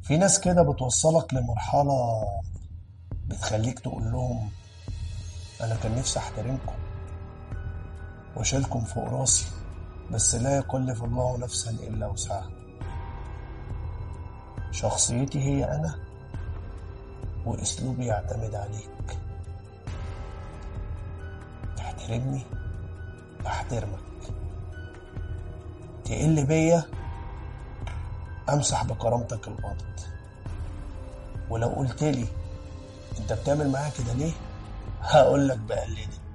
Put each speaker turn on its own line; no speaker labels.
في ناس كده بتوصلك لمرحلة بتخليك تقول لهم أنا كان نفسي أحترمكم وأشيلكم فوق راسي بس لا يكلف الله نفسا إلا وسعها شخصيتي هي أنا وأسلوبي يعتمد عليك تحترمني أحترمك تقل بيا امسح بكرامتك الارض ولو قلت لي انت بتعمل معايا كده ليه هقول لك بقلدك